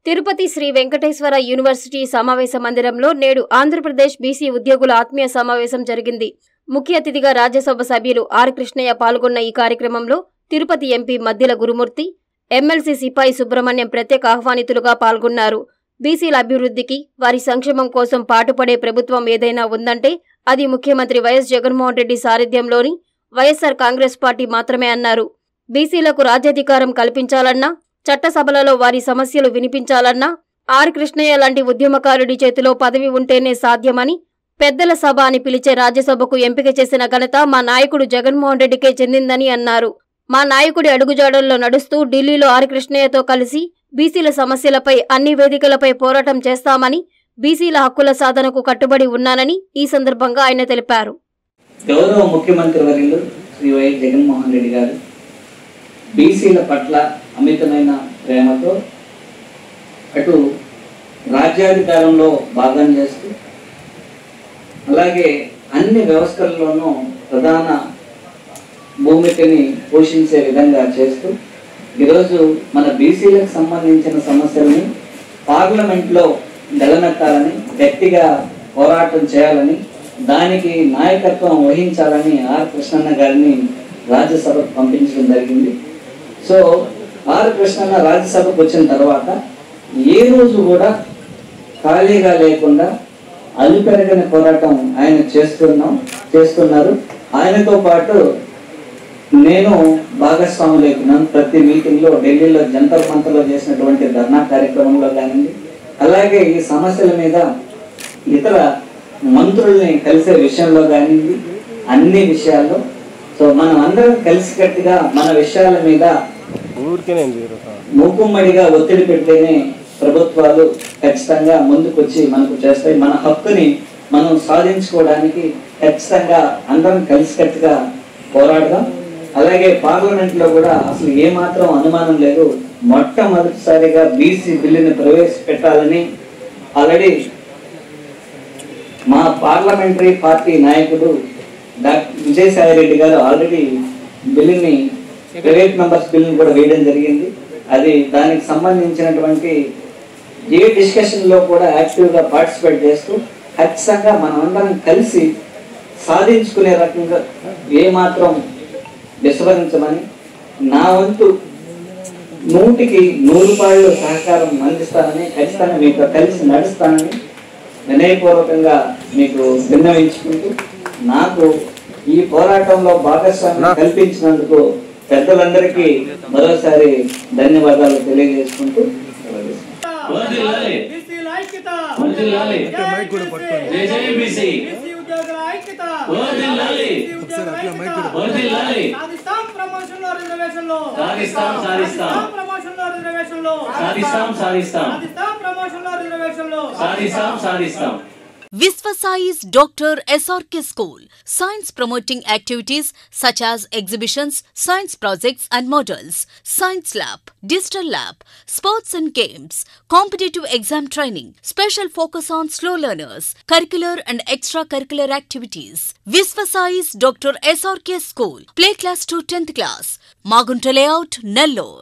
Tirupati Shri Venkateswara university సమావేశ మందిరంలో నేడు ఆంధ్రప్రదేశ్ బీసీ ఉద్యోగుల ఆత్మీయ సమావేశం జరిగింది ముఖ్య అతిథిగా రాజ్యసభ సభ్యులు ఆర్ కృష్ణయ్య పాల్గొన్న ఈ కార్యక్రమంలో తిరుపతి ఎంపీ మద్దిల గురుమూర్తి ఎమ్మెల్సీ సిపాయి సుబ్రహ్మణ్యం ప్రత్యేక ఆహ్వానితులుగా పాల్గొన్నారు బీసీల అభివృద్ధికి వారి సంక్షేమం కోసం పాటుపడే ప్రభుత్వం ఏదైనా ఉందంటే అది ముఖ్యమంత్రి వైఎస్ జగన్మోహన్ రెడ్డి సారథ్యంలోని వైఎస్సార్ కాంగ్రెస్ పార్టీ మాత్రమే అన్నారు బీసీలకు రాజ్యాధికారం కల్పించాలన్నా చట్టసభలలో వారి సమస్యలు వినిపించాలన్నా ఆర్ కృష్ణయ్య లాంటి ఉద్యమకారుడి చేతిలో పదవి ఉంటేనే సాధ్యమని పెద్దల సభ అని పిలిచే రాజ్యసభకు ఎంపిక చేసిన ఘనత మా నాయకుడు జగన్మోహన్ రెడ్డికే చెందిందని అన్నారు మా నాయకుడి అడుగుజాడల్లో నడుస్తూ ఢిల్లీలో ఆర్ కృష్ణయ్యతో కలిసి బీసీల సమస్యలపై అన్ని వేదికలపై పోరాటం చేస్తామని బీసీల హక్కుల సాధనకు కట్టుబడి ఉన్నానని ఈ సందర్భంగా ఆయన తెలిపారు గౌరవ ముఖ్యమంత్రి వర్యులు శ్రీ వైఎస్ జగన్మోహన్ రెడ్డి గారు బీసీల పట్ల అమితమైన ప్రేమతో అటు రాజ్యాధికారంలో భాగం చేస్తూ అలాగే అన్ని వ్యవస్థల్లోనూ ప్రధాన భూమికని పోషించే విధంగా చేస్తూ ఈరోజు మన బీసీలకు సంబంధించిన సమస్యల్ని పార్లమెంట్లో నిలబెట్టాలని గట్టిగా పోరాటం చేయాలని దానికి నాయకత్వం వహించాలని ఆర్ కృష్ణన్న గారిని రాజ్యసభకు పంపించడం జరిగింది సో ఆర్ కృష్ణన్న రాజ్యసభకు వచ్చిన తర్వాత ఏ రోజు కూడా ఖాళీగా లేకుండా అలుపెరగని పోరాటం ఆయన చేస్తున్నాం చేస్తున్నారు ఆయనతో పాటు నేను భాగస్వాములు అవుతున్నాను ప్రతి మీటింగ్ లో ఢిల్లీలో జంతర్ మంతర్లో చేసినటువంటి ధర్నా కార్యక్రమంలో కానివ్వండి అలాగే ఈ సమస్యల మీద ఇతర మంత్రుల్ని కలిసే విషయంలో కానివ్వండి అన్ని విషయాల్లో సో మనం అందరం కలిసికట్టుగా మన విషయాల మీద ఊరికే నేను తిరుగుతాను మూకుమ్మడిగా ఒత్తిడి పెడితేనే ప్రభుత్వాలు ఖచ్చితంగా ముందుకొచ్చి మనకు చేస్తాయి మన హక్కుని మనం సాధించుకోవడానికి ఖచ్చితంగా అందరం కలిసికట్టుగా పోరాడదాం అలాగే పార్లమెంట్ లో కూడా అసలు ఏ మాత్రం అనుమానం లేదు మొట్టమొదటిసారిగా బీసీ బిల్లుని ప్రవేశపెట్టాలని ఆల్రెడీ మా పార్లమెంటరీ పార్టీ నాయకుడు డాక్టర్ విజయసాయి రెడ్డి గారు ఆల్రెడీ బిల్లుని ప్రైవేట్ మెంబర్స్ బిల్లుని కూడా వేయడం జరిగింది అది దానికి సంబంధించినటువంటి ఏ డిస్కషన్ లో కూడా యాక్టివ్ గా పార్టిసిపేట్ చేస్తూ ఖచ్చితంగా మనం అందరం కలిసి సాధించుకునే రకంగా ఏ మాత్రం విస్మరించమని నా వంతు నూటికి నూరు రూపాయలు సహకారం అందిస్తానని ఖచ్చితంగా మీతో కలిసి నడుస్తానని వినయపూర్వకంగా మీకు విన్నవించుకుంటూ నాకు ఈ పోరాటంలో భాగస్వామ్యం కల్పించినందుకు పెద్దలందరికీ మరోసారి ధన్యవాదాలు తెలియజేసుకుంటూ వర్ధిల్లాలి. బీసీల ఐక్యత వర్ధిల్లాలి. జై మైక్ కూడా బీసీ. పట్టుకోండి. జై జై బీసీ. బీసీ ఉద్యోగుల ఐక్యత వర్ధిల్లాలి. బీసీ ఉద్యోగుల ఐక్యత. వర్ధిల్లాలి. సాధిస్తాం ప్రమోషన్లో రిజర్వేషన్లో సాధిస్తాం, సాధిస్తాం. ప్రమోషన్లో రిజర్వేషన్లో సాధిస్తాం సాధిస్తాం సాధిస్తాం ప్రమోషన్లో రిజర్వేషన్లో సాధిస్తాం సాధిస్తాం Visvasize Dr. SRK School. Science promoting activities such as exhibitions, science projects and models, science lab, digital lab, sports and games, competitive exam training, special focus on slow learners, curricular and extracurricular activities. Visvasize Dr. SRK School. Play class to 10th class. Magunta layout, Nellore.